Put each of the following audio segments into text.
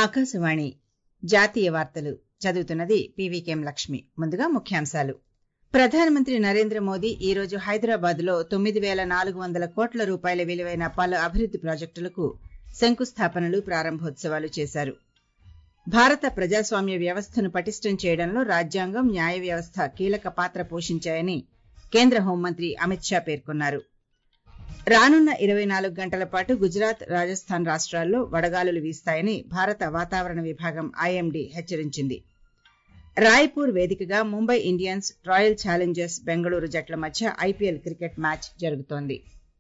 ఆకాశవాణి జాతీయ వార్తలు చదువుతున్నది పీవీకేం లక్ష్మి ముందుగా ముఖ్యాంశాలు ప్రధానమంత్రి నరేంద్ర మోదీ ఈ రోజు హైదరాబాద్ లో తొమ్మిది పేల నాలుగు వందల కోట్ల రూపాయల విలువైన పలు అభివృద్ది ప్రాజెక్టులకు శంకుస్థాపనలు ప్రారంభోత్సవాలు చేశారు భారత ప్రజాస్వామ్య వ్యవస్థను పటిష్టం చేయడంలో రాజ్యాంగం న్యాయ వ్యవస్థ కీలక పాత్ర పోషించాయని కేంద్ర హోంమంత్రి అమిత్ షా పేర్కొన్నారు రానున్న ఇరవై నాలుగు గంటల పాటు గుజరాత్ రాజస్థాన్ రాష్ట్రాల్లో వడగాలులు వీస్తాయని భారత వాతావరణ విభాగం ఐఎండీ హెచ్చరించింది రాయ్పూర్ వేదికగా Mumbai Indians Royal Challengers Bengaluru జట్ల మధ్య ఐపీఎల్ క్రికెట్ మ్యాచ్ జరుగుతోంది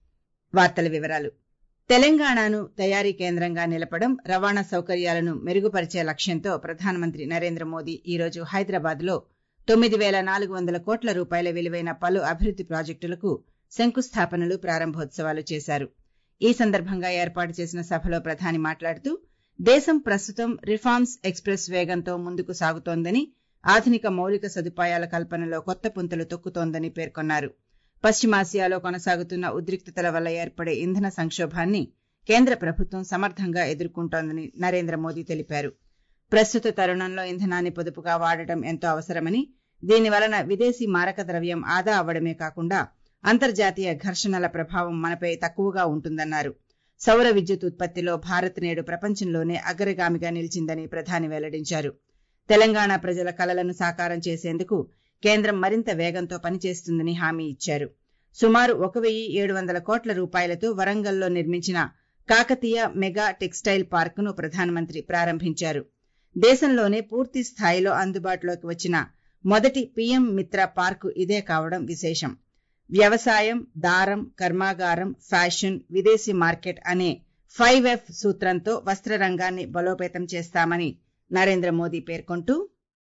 వార్తల వివరాలు తెలంగాణను తయారీ కేంద్రంగా నిలపడం రవాణా సౌకర్యాలను మెరుగుపరిచే లక్ష్యంతో ప్రధానమంత్రి నరేంద్ర మోదీ ఈ రోజు హైదరాబాద్ లో తొమ్మిది పేల నాలుగు వందల కోట్ల రూపాయల విలువైన పలు అభివృద్ది ప్రాజెక్టులకు శంకుస్థాపనలు ప్రారంభోత్సవాలు చేశారు ఈ సందర్భంగా ఏర్పాటు చేసిన సభలో ప్రధాని మాట్లాడుతూ దేశం ప్రస్తుతం రిఫార్మ్స్ ఎక్స్ప్రెస్ వేగంతో ముందుకు సాగుతోందని ఆధునిక మౌలిక సదుపాయాల కల్పనలో కొత్త పుంతలు తొక్కుతోందని పేర్కొన్నారు పశ్చిమాసియాలో కొనసాగుతున్న ఉద్రిక్తతల వల్ల ఏర్పడే ఇంధన సంక్షోభాన్ని కేంద్ర ప్రభుత్వం సమర్థంగా ఎదుర్కొంటోందని నరేంద్ర మోదీ తెలిపారు ప్రస్తుత తరుణంలో ఇంధనాన్ని పొదుపుగా వాడటం ఎంతో అవసరమని దీని వలన విదేశీ మారక ద్రవ్యం ఆదా అవ్వడమే కాకుండా అంతర్జాతీయ ఘర్షణల ప్రభావం మనపై తక్కువగా ఉంటుందన్నారు సౌర విద్యుత్ ఉత్పత్తిలో భారత్ నేడు ప్రపంచంలోనే అగ్రగామిగా నిలిచిందని ప్రధాని వెల్లడించారు తెలంగాణ ప్రజల కలలను సాకారం చేసేందుకు కేంద్రం మరింత వేగంతో పనిచేస్తుందని హామీ ఇచ్చారు సుమారు ఒక వెయ్యి ఏడు వందల కోట్ల రూపాయలతో వరంగల్లో నిర్మించిన కాకతీయ మెగా టెక్స్టైల్ పార్కును ప్రధానమంత్రి ప్రారంభించారు దేశంలోనే పూర్తి స్థాయిలో అందుబాటులోకి వచ్చిన మొదటి పీఎం మిత్ర పార్కు ఇదే కావడం విశేషం వ్యవసాయం దారం కర్మాగారం ఫ్యాషన్ విదేశీ మార్కెట్ అనే ఫైవ్ ఎఫ్ సూత్రంతో వస్త్ర రంగాన్ని బలోపేతం చేస్తామని నరేంద్ర మోదీ పేర్కొంటూ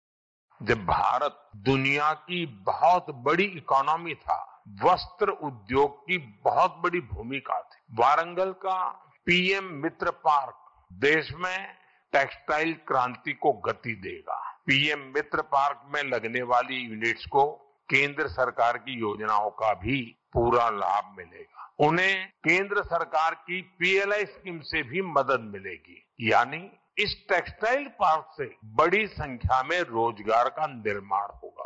जब भारत दुनिया की बहुत बड़ी इकोनॉमी था वस्त्र उद्योग की बहुत बड़ी भूमिका थी वारंगल का पीएम मित्र पार्क देश में टेक्सटाइल क्रांति को गति देगा पीएम मित्र पार्क में लगने वाली यूनिट्स को केंद्र सरकार की योजनाओं का भी पूरा लाभ मिलेगा उन्हें केंद्र सरकार की पीएलआई स्कीम से भी मदद मिलेगी यानी इस टेक्सटाइल पार्क से बड़ी संख्या में रोजगार का निर्माण होगा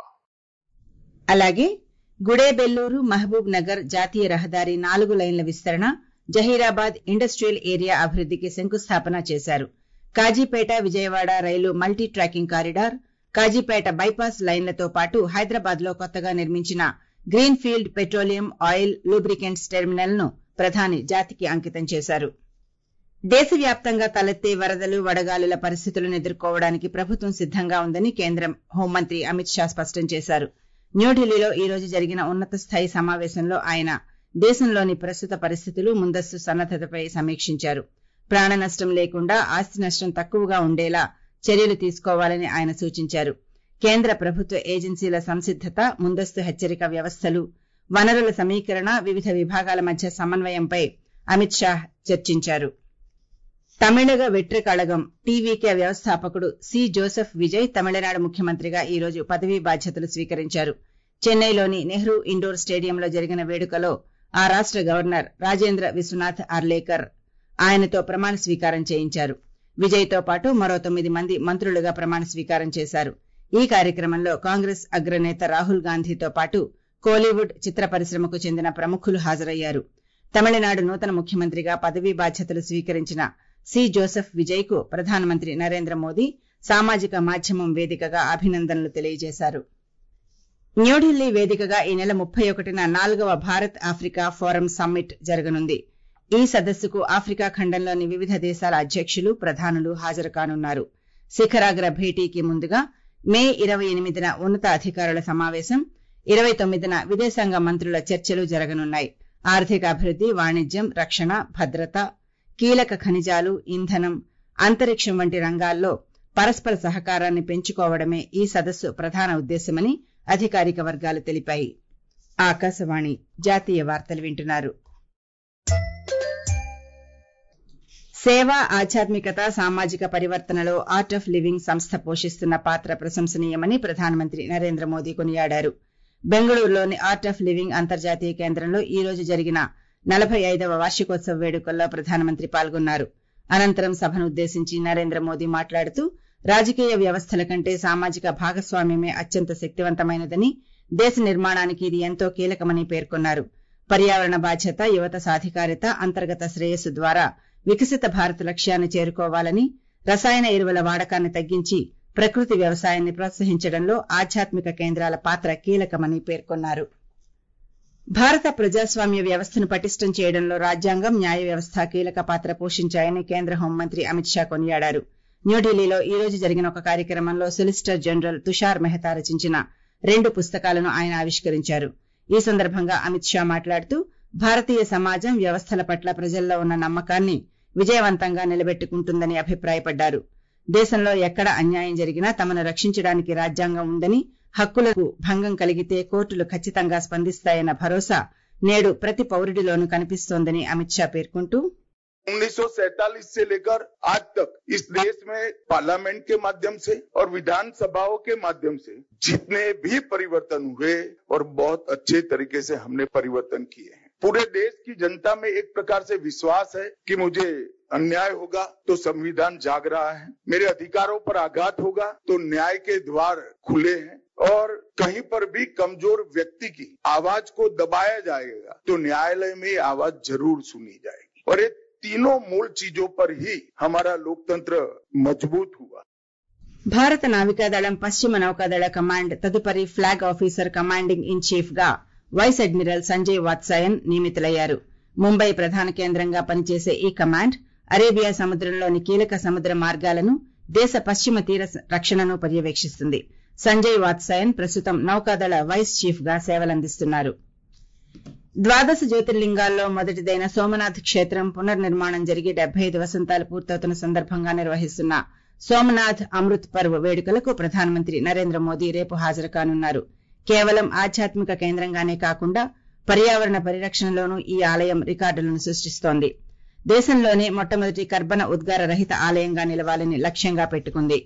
అలాగే గుడేబెల్లూరు మహబూబ్ నగర్ జాతీయ రహదారి నాలుగు లైన్ల విస్తరణ జహీరాబాద్ ఇండస్ట్రియల్ ఏరియా అభివృద్ధికి శంకుస్థాపన చేశారు కాజీపేట విజయవాడ రైలు multi tracking corridor Kazipet bypass లైన్లతో పాటు హైదరాబాద్ లో కొత్తగా నిర్మించిన green field petroleum oil lubricants terminal ను ప్రధాని జాతికి అంకితం చేశారు దేశవ్యాప్తంగా తలెత్తే వరదలు వడగాలుల పరిస్థితులను ఎదుర్కోవడానికి ప్రభుత్వం సిద్దంగా ఉందని కేంద్ర హోంమంత్రి అమిత్ షా స్పష్టం చేశారు న్యూఢిల్లీలో ఈ రోజు జరిగిన ఉన్నత స్థాయి సమావేశంలో ఆయన దేశంలోని ప్రస్తుత పరిస్థితులు ముందస్తు సన్నద్దతపై సమీక్షించారు ప్రాణ నష్టం లేకుండా ఆస్తి నష్టం తక్కువగా ఉండేలా చర్యలు తీసుకోవాలని ఆయన సూచించారు కేంద్ర ప్రభుత్వ ఏజెన్సీల సంసిద్దత ముందస్తు హెచ్చరిక వ్యవస్థలు వనరుల సమీకరణ వివిధ విభాగాల మధ్య సమన్వయంపై అమిత్ షా చర్చించారు తమిళగ వెట్రికళగం టీవీకే వ్యవస్థాపకుడు సి జోసెఫ్ విజయ్ తమిళనాడు ముఖ్యమంత్రిగా ఈ రోజు పదవీ బాధ్యతలు స్వీకరించారు చెన్నైలోని నెహ్రూ ఇండోర్ స్టేడియంలో జరిగిన వేడుకలో ఆ రాష్ట గవర్నర్ రాజేంద్ర విశ్వనాథ్ అర్లేకర్ ఆయనతో ప్రమాణ స్వీకారం చేయించారు విజయ్తో పాటు మరో తొమ్మిది మంది మంత్రులుగా ప్రమాణ స్వీకారం చేశారు ఈ కార్యక్రమంలో కాంగ్రెస్ అగ్రనేత రాహుల్ గాంధీతో పాటు కోలీవుడ్ చిత్ర పరిశ్రమకు చెందిన ప్రముఖులు హాజరయ్యారు తమిళనాడు నూతన ముఖ్యమంత్రిగా పదవీ బాధ్యతలు స్వీకరించిన సి జోసెఫ్ విజయ్ కు ప్రధానమంత్రి నరేంద్ర మోదీ సామాజిక మాధ్యమం వేదికగా అభినందనలు తెలియజేశారు న్యూఢిల్లీ వేదికగా ఈ నెల ముప్పై ఒకటిన నాలుగవ భారత్ ఆఫ్రికా ఫోరం సమ్మిట్ జరగనుంది ఈ సదస్సుకు ఆఫ్రికా ఖండంలోని వివిధ దేశాల అధ్యక్షులు ప్రధానులు హాజరు కానున్నారు శిఖరాగ్ర భేటీకి ముందుగా మే ఇరవై ఎనిమిదిన ఉన్నత అధికారుల సమావేశం ఇరవై తొమ్మిదిన విదేశాంగ మంత్రుల చర్చలు జరగనున్నాయి ఆర్థిక అభివృద్ది వాణిజ్యం రక్షణ భద్రత కీలక ఖనిజాలు ఇంధనం అంతరిక్షం వంటి రంగాల్లో పరస్పర సహకారాన్ని పెంచుకోవడమే ఈ సదస్సు ప్రధాన ఉద్దేశమని అధికారిక వర్గాలు తెలిపాయి ఆకాశవాణి జాతీయ వార్తలు వింటున్నారు సేవ ఆధ్యాత్మికత సామాజిక పరివర్తనలో ఆర్ట్ ఆఫ్ లివింగ్ సంస్థ పోషిస్తున్న పాత్ర ప్రశంసనీయమని ప్రధానమంత్రి నరేంద్ర మోదీ కొనియాడారు బెంగళూరులోని ఆర్ట్ ఆఫ్ లివింగ్ అంతర్జాతీయ కేంద్రంలో ఈ రోజు జరిగిన నలభై ఐదవ వార్షికోత్సవ వేడుకల్లో ప్రధానమంత్రి పాల్గొన్నారు అనంతరం సభను ఉద్దేశించి నరేంద్ర మోదీ మాట్లాడుతూ రాజకీయ వ్యవస్థల కంటే సామాజిక భాగస్వామ్యమే అత్యంత శక్తివంతమైనదని దేశ నిర్మాణానికి ఇది ఎంతో కీలకమని పేర్కొన్నారు పర్యావరణ బాధ్యత యువత సాధికారిత అంతర్గత శ్రేయస్సు ద్వారా వికసిత భారత్ లక్ష్యాన్ని చేరుకోవాలని రసాయన ఎరువుల వాడకాన్ని తగ్గించి ప్రకృతి వ్యవసాయాన్ని ప్రోత్సహించడంలో ఆధ్యాత్మిక కేంద్రాల పాత్ర కీలకమని పేర్కొన్నారు భారత ప్రజాస్వామ్య వ్యవస్థను పటిష్టం చేయడంలో రాజ్యాంగం న్యాయ వ్యవస్థ కీలక పాత్ర పోషించాయని కేంద్ర హోంమంత్రి అమిత్ షా కొనియాడారు న్యూఢిల్లీలో ఈ రోజు జరిగిన ఒక కార్యక్రమంలో సొలిసిటర్ జనరల్ తుషార్ మెహతా రచించిన రెండు పుస్తకాలను ఆయన ఆవిష్కరించారు ఈ సందర్భంగా అమిత్ షా మాట్లాడుతూ భారతీయ సమాజం వ్యవస్థల పట్ల ప్రజల్లో ఉన్న నమ్మకాన్ని విజయవంతంగా నిలబెట్టుకుంటుందని అభిప్రాయపడ్డారు దేశంలో ఎక్కడ అన్యాయం జరిగినా తమను రక్షించడానికి రాజ్యాంగం ఉందని హక్కులకు భంగం కలిగితే కోర్టులు ఖచ్చితంగా స్పందిస్తాయన్న భరోసా నేడు ప్రతి పౌరుడిలోనూ కనిపిస్తోందని అమిత్ షా పేర్కొంటూ 1947 से लेकर आज तक इस देश में पार्लियामेंट के माध्यम से और विधानसभाओं के माध्यम से जितने भी परिवर्तन हुए और बहुत अच्छे तरीके से हमने परिवर्तन किए हैं पूरे देश की जनता में एक प्रकार से विश्वास है कि मुझे अन्याय होगा तो संविधान जाग रहा है मेरे अधिकारों पर आघात होगा तो न्याय के द्वार खुले हैं और कहीं पर भी कमजोर व्यक्ति की आवाज को दबाया जाएगा तो न्यायालय में आवाज जरूर सुनी जाएगी और ये तीनों मूल चीजों पर ही हमारा लोकतंत्र मजबूत हुआ భారత నావికాదళం పశ్చిమ నౌకాదళ కమాండ్ తదుపరి flag officer commanding in chief గా వైస్ అడ్మిరల్ సంజయ్ వాత్సాయన్ నియమితులయ్యారు ముంబై ప్రధాన కేంద్రంగా పనిచేసే ఈ కమాండ్ అరేబియా సముద్రంలోని కీలక సముద్ర మార్గాలను దేశ పశ్చిమ తీర రక్షణను పర్యవేక్షిస్తుంది సంజయ్ వాత్సాయన్ ప్రస్తుతం నౌకాదళ వైస్ చీఫ్ గా సేవలందిస్తున్నారు ద్వాదశ జ్యోతిర్లింగాల్లో మొదటిదైన సోమనాథ్ క్షేత్రం పునర్నిర్మాణం జరిగి డెబ్బై ఐదు వసంతాలు పూర్తవుతున్న సందర్భంగా నిర్వహిస్తున్న సోమనాథ్ అమృత్ పర్వ్ వేడుకలకు ప్రధానమంత్రి నరేంద్ర మోదీ రేపు హాజరు కానున్నారు కేవలం ఆధ్యాత్మిక కేంద్రంగానే కాకుండా పర్యావరణ పరిరక్షణలోనూ ఈ ఆలయం రికార్డులను సృష్టిస్తోంది దేశంలోనే మొట్టమొదటి కర్బన ఉద్గార రహిత ఆలయంగా నిలవాలని లక్ష్యంగా పెట్టుకుంది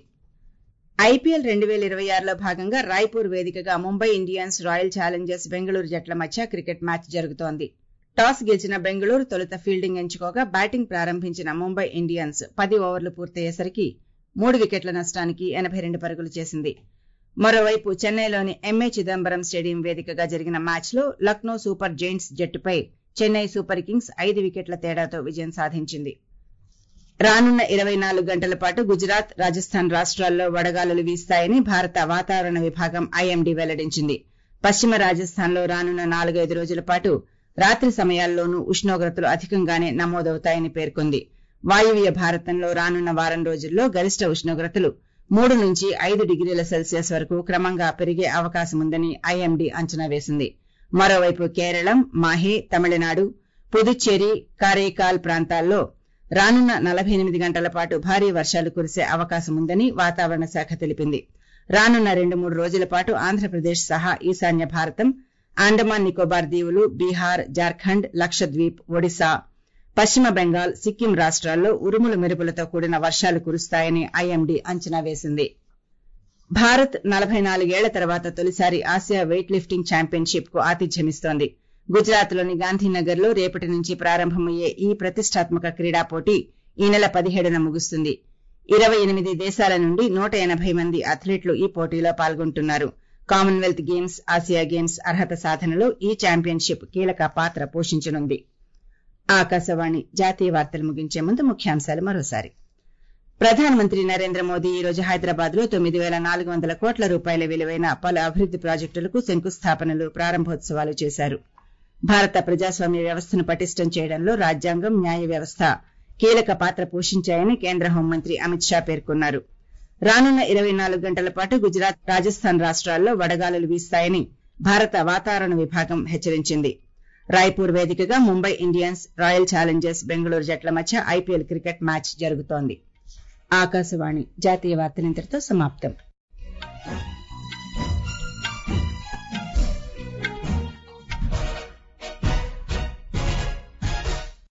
ఐపీఎల్ రెండు వేల ఇరవై ఆరులో భాగంగా రాయ్పూర్ వేదికగా Mumbai Indians Royal Challengers Bengaluru జట్ల మధ్య క్రికెట్ మ్యాచ్ జరుగుతోంది టాస్ గెలిచిన బెంగళూరు తొలుత ఫీల్డింగ్ ఎంచుకోగా బ్యాటింగ్ ప్రారంభించిన ముంబై ఇండియన్స్ పది ఓవర్లు పూర్తయ్యేసరికి మూడు వికెట్ల నష్టానికి ఎనభై రెండు పరుగులు చేసింది మరోవైపు చెన్నైలోని ఎంఏ చిదంబరం స్టేడియం వేదికగా జరిగిన మ్యాచ్లో లక్నో సూపర్ జైంట్స్ జట్టుపై చెన్నై సూపర్ కింగ్స్ ఐదు వికెట్ల తేడాతో విజయం సాధించింది రానున్న ఇరవై నాలుగు గంటల పాటు గుజరాత్ రాజస్థాన్ రాష్ట్రాల్లో వడగాలులు వీస్తాయని భారత వాతావరణ విభాగం ఐఎండీ వెల్లడించింది పశ్చిమ రాజస్థాన్లో రానున్న నాలుగైదు రోజుల పాటు రాత్రి సమయాల్లోనూ ఉష్ణోగ్రతలు అధికంగానే నమోదవుతాయని పేర్కొంది వాయువ్య భారతంలో రానున్న వారం రోజుల్లో గరిష్ట ఉష్ణోగ్రతలు మూడు నుంచి ఐదు డిగ్రీల సెల్సియస్ వరకు క్రమంగా పెరిగే అవకాశముందని ఐఎండీ అంచనా వేసింది మరోవైపు కేరళం మాహే తమిళనాడు పుదుచ్చేరి కారైకాల్ ప్రాంతాల్లో రానున్న నలభై ఎనిమిది గంటల పాటు భారీ వర్షాలు కురిసే అవకాశం ఉందని వాతావరణ శాఖ తెలిపింది రానున్న రెండు మూడు రోజుల పాటు ఆంధ్రప్రదేశ్ సహా ఈశాన్య భారతం అండమాన్ నికోబార్ దీవులు బీహార్ జార్ఖండ్ లక్షద్వీప్ ఒడిశా పశ్చిమ బెంగాల్ సిక్కిం రాష్ట్రాల్లో ఉరుములు మెరుపులతో కూడిన వర్షాలు కురుస్తాయని ఐఎండీ అంచనా వేసింది భారత్ నలభై నాలుగేళ్ల తర్వాత తొలిసారి ఆసియా వెయిట్ లిఫ్టింగ్ ఛాంపియన్షిప్ కు ఆతిథ్యమిస్తోంది గుజరాత్లోని గాంధీనగర్ లో రేపటి నుంచి ప్రారంభమయ్యే ఈ ప్రతిష్టాత్మక క్రీడా పోటీ ఈ నెల పదిహేడున ముగుస్తుంది ఇరవై ఎనిమిది దేశాల నుండి నూట ఎనభై మంది అథ్లెట్లు ఈ పోటీలో పాల్గొంటున్నారు కామన్వెల్త్ గేమ్స్ ఆసియా గేమ్స్ అర్హత సాధనలో ఈ ఛాంపియన్షిప్ కీలక పాత్ర పోషించనుంది ఆకాశవాణి జాతీయ వార్తలు ముగించే ముందు ముఖ్యాంశాలు మరోసారి ప్రధానమంత్రి నరేంద్ర మోదీ ఈ రోజు హైదరాబాద్ లో తొమ్మిది వేల నాలుగు వందల కోట్ల రూపాయల విలువైన పలు అభివృద్ది ప్రాజెక్టులకు శంకుస్థాపనలు ప్రారంభోత్సవాలు చేశారు భారత ప్రజాస్వామ్య వ్యవస్థను పటిష్టం చేయడంలో రాజ్యాంగం న్యాయ వ్యవస్థ కీలక పాత్ర పోషించాయని కేంద్ర హోంమంత్రి అమిత్ షా పేర్కొన్నారు రానున్న ఇరవై నాలుగు గంటల పాటు గుజరాత్ రాజస్థాన్ రాష్ట్రాల్లో వడగాలులు వీస్తాయని భారత వాతావరణ విభాగం హెచ్చరించింది రాయ్పూర్ వేదికగా Mumbai Indians Royal Challengers Bengaluru జట్ల మధ్య ఐపీఎల్ క్రికెట్ మ్యాచ్ జరుగుతోంది ఆకాశవాణి జాతీయ వార్తలింతటితో సమాప్తం